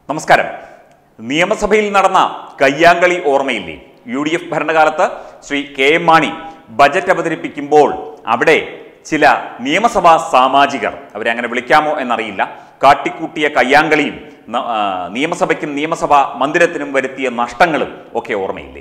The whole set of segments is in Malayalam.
നമസ്കാരം നിയമസഭയിൽ നടന്ന കയ്യാങ്കളി ഓർമ്മയില്ലേ യു ഡി എഫ് ഭരണകാലത്ത് Shri K M Mani budget അവതരിപ്പിക്കുമ്പോൾ അവിടെ ചില നിയമസഭാ സാമാജികർ അവരെ അങ്ങനെ വിളിക്കാമോ എന്നറിയില്ല കാട്ടിക്കൂട്ടിയ കയ്യാങ്കളിയും ന- ആ, നിയമസഭയ്ക്കും നിയമസഭാ മന്ദിരത്തിനും വരുത്തിയ നഷ്ടങ്ങളും ഒക്കെ ഓർമ്മയില്ലേ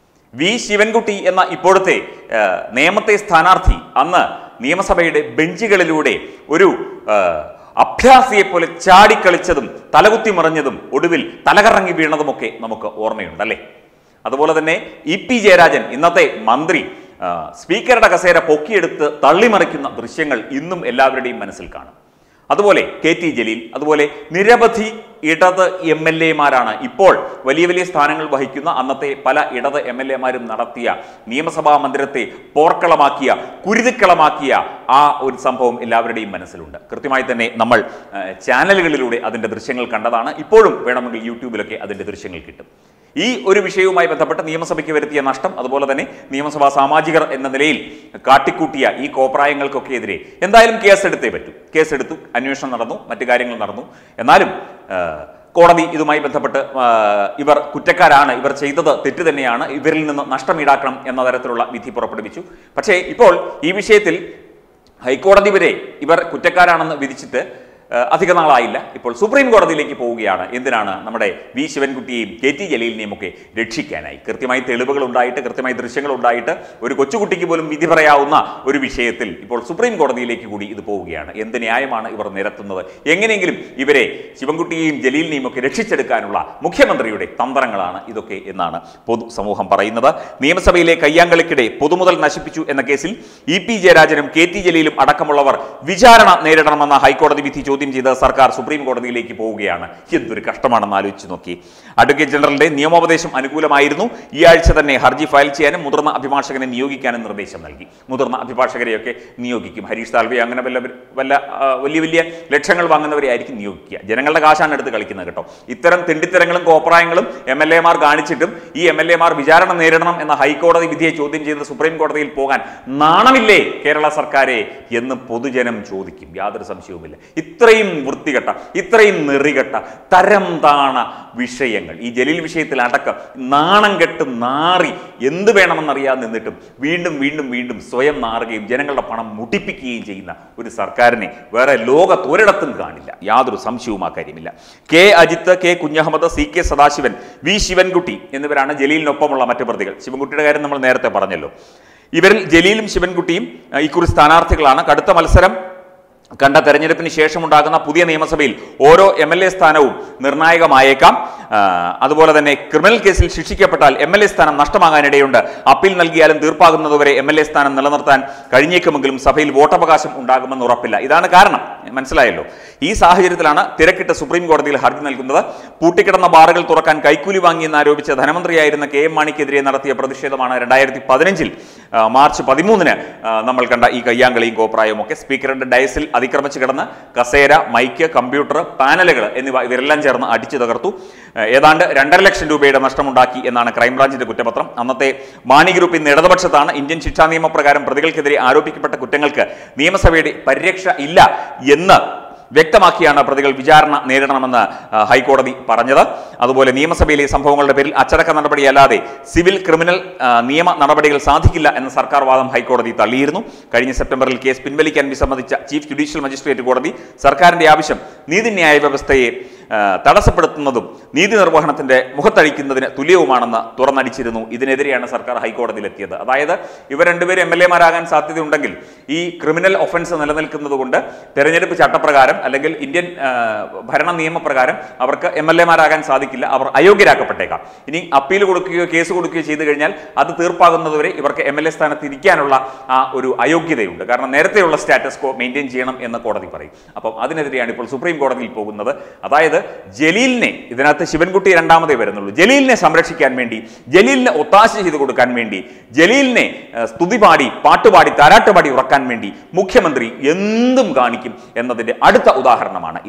വി ശിവൻകുട്ടി എന്ന ഇപ്പോഴത്തെ ആ, നേമത്തെ സ്ഥാനാർത്ഥി അന്ന് നിയമസഭയുടെ ബെഞ്ചുകളിലൂടെ ഒരു ആ, അഭ്യാസിയെ പോലെ ചാടിക്കളിച്ചതും തലകുത്തി മറിഞ്ഞതും ഒടുവിൽ തലകറങ്ങി വീണതുമൊക്കെ നമുക്ക് ഓർമ്മയുണ്ടല്ലേ അതുപോലെ തന്നെ ഇ പി ജയരാജൻ ഇന്നത്തെ മന്ത്രി ആ, സ്പീക്കറുടെ കസേര പൊക്കിയെടുത്ത് തള്ളിമറിക്കുന്ന ദൃശ്യങ്ങൾ ഇന്നും എല്ലാവരുടെയും മനസ്സിൽ കാണും അതുപോലെ കെ ടി ജലീൽ അതുപോലെ നിരവധി ഇടത് എം എൽ എമാരാണ് ഇപ്പോൾ വലിയ വലിയ സ്ഥാനങ്ങൾ വഹിക്കുന്ന അന്നത്തെ പല ഇടത് എം എൽ എമാരും നടത്തിയ നിയമസഭാ മന്ദിരത്തെ പോർക്കളമാക്കിയ കുരുതിക്കളമാക്കിയ ആ ഒരു സംഭവം എല്ലാവരുടെയും മനസ്സിലുണ്ട് കൃത്യമായി തന്നെ നമ്മൾ ആ, ചാനലുകളിലൂടെ അതിൻ്റെ ദൃശ്യങ്ങൾ കണ്ടതാണ് ഇപ്പോഴും വേണമെങ്കിൽ യൂട്യൂബിലൊക്കെ അതിൻ്റെ ദൃശ്യങ്ങൾ കിട്ടും ഈ ഒരു വിഷയവുമായി ബന്ധപ്പെട്ട് നിയമസഭയ്ക്ക് വരുത്തിയ നഷ്ടം അതുപോലെ തന്നെ നിയമസഭാ സാമാജികർ എന്ന നിലയിൽ കാട്ടിക്കൂട്ടിയ ഈ കോപ്രായങ്ങൾക്കൊക്കെ എതിരെ എന്തായാലും കേസെടുത്തേ പറ്റൂ കേസെടുത്തു അന്വേഷണം നടന്നു മറ്റു കാര്യങ്ങൾ നടന്നു എന്നാലും ആ, കോടതി ഇതുമായി ബന്ധപ്പെട്ട് ആ, ഇവർ കുറ്റക്കാരാണ് ഇവർ ചെയ്തത് തെറ്റ് തന്നെയാണ് ഇവരിൽ നിന്ന് നഷ്ടം ഈടാക്കണം എന്ന തരത്തിലുള്ള വിധി പുറപ്പെടുവിച്ചു പക്ഷേ ഇപ്പോൾ ഈ വിഷയത്തിൽ ഹൈക്കോടതി വരെ ഇവർ കുറ്റക്കാരാണെന്ന് വിധിച്ചിട്ട് ഏഹ്, അധിക നാളായില്ല ഇപ്പോൾ സുപ്രീം കോടതിയിലേക്ക് പോവുകയാണ് എന്തിനാണ് നമ്മുടെ വി ശിവൻകുട്ടിയെയും കെ ടി ജലീലിനെയും ഒക്കെ രക്ഷിക്കാനായി കൃത്യമായി തെളിവുകൾ ഉണ്ടായിട്ട് കൃത്യമായി ദൃശ്യങ്ങൾ ഉണ്ടായിട്ട് ഒരു കൊച്ചുകുട്ടിക്ക് പോലും വിധി പറയാവുന്ന ഒരു വിഷയത്തിൽ ഇപ്പോൾ സുപ്രീം കോടതിയിലേക്ക് കൂടി ഇത് പോവുകയാണ് എന്ത് ന്യായമാണ് ഇവർ നിരത്തുന്നത് എങ്ങനെയെങ്കിലും ഇവരെ ശിവൻകുട്ടിയെയും ജലീലിനെയും ഒക്കെ രക്ഷിച്ചെടുക്കാനുള്ള മുഖ്യമന്ത്രിയുടെ തന്ത്രങ്ങളാണ് ഇതൊക്കെ എന്നാണ് പൊതു സമൂഹം പറയുന്നത് നിയമസഭയിലെ കയ്യാങ്കളിക്കിടെ പൊതുമുതൽ നശിപ്പിച്ചു എന്ന കേസിൽ ഇ പി ജയരാജനും കെ ടി ജലീലും അടക്കമുള്ളവർ വിചാരണ നേരിടണമെന്ന ഹൈക്കോടതി വിധി ചോദ്യം ചെയ്ത് സർക്കാർ സുപ്രീം കോടതിയിലേക്ക് പോവുകയാണ് എന്തൊരു കഷ്ടമാണെന്ന് ആലോചിച്ച് നോക്കി അഡ്വക്കേറ്റ് ജനറലിന്റെ നിയമോപദേശം അനുകൂലമായിരുന്നു ഈ ആഴ്ച തന്നെ ഹർജി ഫയൽ ചെയ്യാനും മുതിർന്ന അഭിഭാഷകനെ നിയോഗിക്കാനും നിർദ്ദേശം നൽകി മുതിർന്ന അഭിഭാഷകരെയൊക്കെ നിയോഗിക്കും ഹരീഷ് താൽവെ അങ്ങനെ വല്ല വല്ല ആ, വലിയ വലിയ ലക്ഷങ്ങൾ വാങ്ങുന്നവരെ ആയിരിക്കും നിയോഗിക്കുക ജനങ്ങളുടെ കാശാണ് എടുത്ത് കളിക്കുന്നത് കേട്ടോ ഇത്തരം തിണ്ടിത്തരങ്ങളും കോപ്രായങ്ങളും എം എൽ എമാർ കാണിച്ചിട്ടും ഈ എം എൽ എമാർ വിചാരണ നേരിടണം എന്ന ഹൈക്കോടതി വിധിയെ ചോദ്യം ചെയ്ത് സുപ്രീം കോടതിയിൽ പോകാൻ നാണമില്ലേ കേരള സർക്കാരെ എന്ന് പൊതുജനം ചോദിക്കും യാതൊരു സംശയവുമില്ല ഇത്രയും വൃത്തികെട്ട ഇത്രയും നെറികെട്ട തരം താണ വിഷയങ്ങൾ ഈ ജലീൽ വിഷയത്തിൽ അടക്കം നാണം കെട്ട് നാറി എന്ത് വേണമെന്നറിയാതെ നിന്നിട്ടും വീണ്ടും വീണ്ടും വീണ്ടും സ്വയം നാറുകയും ജനങ്ങളുടെ പണം മുട്ടിപ്പിക്കുകയും ചെയ്യുന്ന ഒരു സർക്കാരിനെ വേറെ ലോകത്തൊരിടത്തും കാണില്ല യാതൊരു സംശയവും ആ കാര്യമില്ല K Ajith K Kunhahammad C K Sadasivan V Sivankutty എന്നിവരാണ് ജലീലിനൊപ്പമുള്ള മറ്റു പ്രതികൾ ശിവൻകുട്ടിയുടെ കാര്യം നമ്മൾ നേരത്തെ പറഞ്ഞല്ലോ ഇവരിൽ ജലീലും ശിവൻകുട്ടിയും അഹ് ഇക്കുറി സ്ഥാനാർത്ഥികളാണ് കടുത്ത മത്സരം കണ്ട തെരഞ്ഞെടുപ്പിന് ശേഷമുണ്ടാകുന്ന പുതിയ നിയമസഭയിൽ ഓരോ എം എൽ എ സ്ഥാനവും നിർണായകമായേക്കാം ആ, അതുപോലെ തന്നെ ക്രിമിനൽ കേസിൽ ശിക്ഷിക്കപ്പെട്ടാൽ എം എൽ എ സ്ഥാനം നഷ്ടമാകാനിടയുണ്ട് അപ്പീൽ നൽകിയാലും തീർപ്പാകുന്നതുവരെ എം എൽ എ സ്ഥാനം നിലനിർത്താൻ കഴിഞ്ഞേക്കുമെങ്കിലും സഭയിൽ വോട്ടവകാശം ഉണ്ടാകുമെന്ന് ഉറപ്പില്ല ഇതാണ് കാരണം മനസ്സിലായല്ലോ ഈ സാഹചര്യത്തിലാണ് തിരക്കിട്ട് സുപ്രീം കോടതിയിൽ ഹർജി നൽകുന്നത് പൂട്ടിക്കിടന്ന ബാറുകൾ തുറക്കാൻ കൈക്കൂലി വാങ്ങിയെന്ന് ആരോപിച്ച് ധനമന്ത്രിയായിരുന്ന കെ എം മാണിക്കെതിരെ നടത്തിയ പ്രതിഷേധമാണ് രണ്ടായിരത്തി പതിനഞ്ചിൽ മാർച്ച് പതിമൂന്നിന് ആ, നമ്മൾ കണ്ട ഈ കയ്യാങ്കളിയും കോപ്രായവും ഒക്കെ സ്പീക്കറുടെ ഡയസിൽ അതിക്രമിച്ച് കിടന്ന് കസേര മൈക്ക് കമ്പ്യൂട്ടർ പാനലുകൾ എന്നിവ ഇവരെല്ലാം ചേർന്ന് അടിച്ചു തകർത്തു ആ, ഏതാണ്ട് രണ്ടര ലക്ഷം രൂപയുടെ നഷ്ടമുണ്ടാക്കി എന്നാണ് ക്രൈംബ്രാഞ്ചിന്റെ കുറ്റപത്രം അന്നത്തെ മാണി ഗ്രൂപ്പ് ഇന്ന് ഇടതുപക്ഷത്താണ് ഇന്ത്യൻ ശിക്ഷാ നിയമപ്രകാരം പ്രതികൾക്കെതിരെ ആരോപിക്കപ്പെട്ട കുറ്റങ്ങൾക്ക് നിയമസഭയുടെ പരിരക്ഷ ഇല്ല എന്ന് വ്യക്തമാക്കിയാണ് പ്രതികൾ വിചാരണ നേരിടണമെന്ന് ആ, ഹൈക്കോടതി പറഞ്ഞത് അതുപോലെ നിയമസഭയിലെ സംഭവങ്ങളുടെ പേരിൽ അച്ചടക്ക നടപടിയല്ലാതെ സിവിൽ ക്രിമിനൽ ആ, നിയമ നടപടികൾ സാധിക്കില്ല എന്ന സർക്കാർ വാദം ഹൈക്കോടതി തള്ളിയിരുന്നു കഴിഞ്ഞ സെപ്റ്റംബറിൽ കേസ് പിൻവലിക്കാൻ വിസമ്മതിച്ച ചീഫ് ജുഡീഷ്യൽ മജിസ്ട്രേറ്റ് കോടതി സർക്കാരിന്റെ ആവശ്യം നീതിന്യായ വ്യവസ്ഥയെ ആ, തടസ്സപ്പെടുത്തുന്നതും നീതി നിർവഹണത്തിന്റെ മുഖത്തഴിക്കുന്നതിന് തുല്യവുമാണെന്ന് തുറന്നടിച്ചിരുന്നു ഇതിനെതിരെയാണ് സർക്കാർ ഹൈക്കോടതിയിലെത്തിയത് അതായത് ഇവർ രണ്ടുപേരും എം എൽ എമാരാകാൻ സാധ്യതയുണ്ടെങ്കിൽ ഈ ക്രിമിനൽ ഒഫൻസ് നിലനിൽക്കുന്നത് കൊണ്ട് തെരഞ്ഞെടുപ്പ് ചട്ടപ്രകാരം അല്ലെങ്കിൽ ഇന്ത്യൻ ആ, ഭരണ നിയമപ്രകാരം അവർക്ക് എം എൽ എമാരാകാൻ സാധിക്കില്ല അവർ അയോഗ്യരാക്കപ്പെട്ടേക്കാം ഇനി അപ്പീൽ കൊടുക്കുകയോ കേസ് കൊടുക്കുകയോ ചെയ്തു കഴിഞ്ഞാൽ അത് തീർപ്പാകുന്നതുവരെ ഇവർക്ക് എം എൽ എ സ്ഥാനത്ത് ഇരിക്കാനുള്ള ആ ഒരു അയോഗ്യതയുണ്ട് കാരണം നേരത്തെയുള്ള സ്റ്റാറ്റസ് കോ മെയിൻറ്റെയിൻ ചെയ്യണം എന്ന് കോടതി പറയും അപ്പം അതിനെതിരെയാണ് ഇപ്പോൾ സുപ്രീം കോടതിയിൽ പോകുന്നത് അതായത് ജലീലിനെ ഇതിനകത്ത് ശിവൻകുട്ടി രണ്ടാമതേ വരുന്നുള്ളൂ ജലീലിനെ സംരക്ഷിക്കാൻ വേണ്ടി ജലീലിനെ ഒത്താശ ചെയ്ത് കൊടുക്കാൻ വേണ്ടി ജലീലിനെ ഏഹ്, സ്തുതിപാടി പാട്ടുപാടി താരാട്ടുപാടി ഉറക്കാൻ വേണ്ടി മുഖ്യമന്ത്രി എന്തും കാണിക്കും എന്നതിന്റെ അടുത്ത ഉദാഹരണമാണ് ഇത്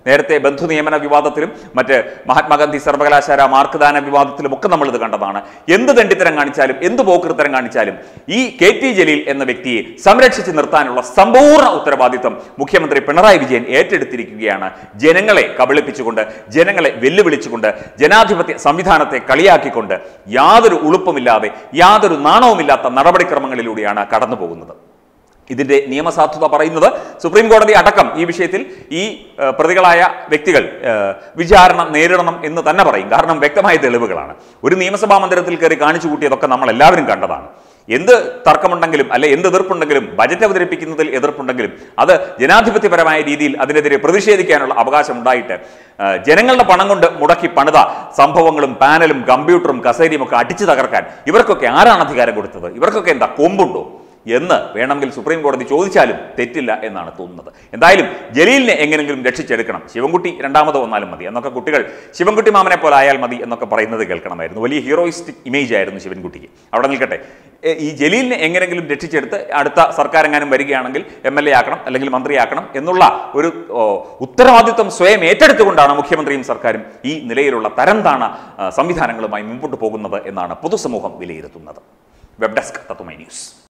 നേരത്തെ ബന്ധു നിയമന വിവാദത്തിലും മറ്റ് മഹാത്മാഗാന്ധി സർവകലാശാല മാർക്ക്ദാന വിവാദത്തിലും ഒക്കെ നമ്മൾ ഇത് കണ്ടതാണ് എന്ത് ദണ്ഡിത്തരം കാണിച്ചാലും എന്ത് പോക്കൃത്തരം കാണിച്ചാലും ഈ കെ ടി ജലീൽ എന്ന വ്യക്തിയെ സംരക്ഷിച്ച് നിർത്താനുള്ള സമ്പൂർണ്ണ ഉത്തരവാദിത്വം മുഖ്യമന്ത്രി പിണറായി വിജയൻ ഏറ്റെടുത്തിരിക്കുകയാണ് ജനങ്ങളെ കബളിപ്പിച്ചുകൊണ്ട് ജനങ്ങളെ വെല്ലുവിളിച്ചുകൊണ്ട് ജനാധിപത്യ സംവിധാനത്തെ കളിയാക്കിക്കൊണ്ട് യാതൊരു ഉളുപ്പുമില്ലാതെ യാതൊരു നാണവുമില്ലാത്ത നടപടിക്രമങ്ങളിലൂടെയാണ് കടന്നു പോകുന്നത് ഇതിന്റെ നിയമസാധുത പറയുന്നത് സുപ്രീം കോടതി അടക്കം ഈ വിഷയത്തിൽ ഈ ഏഹ്, പ്രതികളായ വ്യക്തികൾ ഏഹ്, വിചാരണ നേരിടണം എന്ന് തന്നെ പറയും കാരണം വ്യക്തമായ തെളിവുകളാണ് ഒരു നിയമസഭാ മന്ദിരത്തിൽ കയറി കാണിച്ചു കൂട്ടിയതൊക്കെ നമ്മൾ എല്ലാവരും കണ്ടതാണ് എന്ത് തർക്കമുണ്ടെങ്കിലും അല്ലെ എന്ത് എതിർപ്പുണ്ടെങ്കിലും ബജറ്റ് അവതരിപ്പിക്കുന്നതിൽ എതിർപ്പുണ്ടെങ്കിലും അത് ജനാധിപത്യപരമായ രീതിയിൽ അതിനെതിരെ പ്രതിഷേധിക്കാനുള്ള അവകാശം ഉണ്ടായിട്ട് ഏഹ്, ജനങ്ങളുടെ പണം കൊണ്ട് മുടക്കി പണിത സംഭവങ്ങളും പാനലും കമ്പ്യൂട്ടറും കസേരയും ഒക്കെ അടിച്ചു തകർക്കാൻ ഇവർക്കൊക്കെ ആരാണ് അധികാരം കൊടുത്തത് ഇവർക്കൊക്കെ എന്താ കൊമ്പുണ്ടോ എന്ന് വേണമെങ്കിൽ സുപ്രീം കോടതി ചോദിച്ചാലും തെറ്റില്ല എന്നാണ് തോന്നുന്നത് എന്തായാലും ജലീലിനെ എങ്ങനെങ്കിലും രക്ഷിച്ചെടുക്കണം ശിവൻകുട്ടി രണ്ടാമത് വന്നാലും മതി എന്നൊക്കെ കുട്ടികൾ ശിവൻകുട്ടി മാമനെ പോലെ ആയാൽ മതി എന്നൊക്കെ പറയുന്നത് കേൾക്കണമായിരുന്നു വലിയ ഹീറോയിസ്റ്റിക് ഇമേജ് ആയിരുന്നു ശിവൻകുട്ടിക്ക് അവിടെ നിൽക്കട്ടെ എ, ഈ ജലീലിനെ എങ്ങനെങ്കിലും രക്ഷിച്ചെടുത്ത് അടുത്ത സർക്കാർ എങ്ങാനും വരികയാണെങ്കിൽ എം എൽ എ ആക്കണം അല്ലെങ്കിൽ മന്ത്രിയാക്കണം എന്നുള്ള ഒരു ഓ, ഉത്തരവാദിത്വം സ്വയം ഏറ്റെടുത്തുകൊണ്ടാണ് മുഖ്യമന്ത്രിയും സർക്കാരും ഈ നിലയിലുള്ള തരംതാണ ആ, സംവിധാനങ്ങളുമായി മുമ്പോട്ട് പോകുന്നത് എന്നാണ് പൊതുസമൂഹം വിലയിരുത്തുന്നത് വെബ് ഡെസ്ക് തത്തുമൈ ന്യൂസ്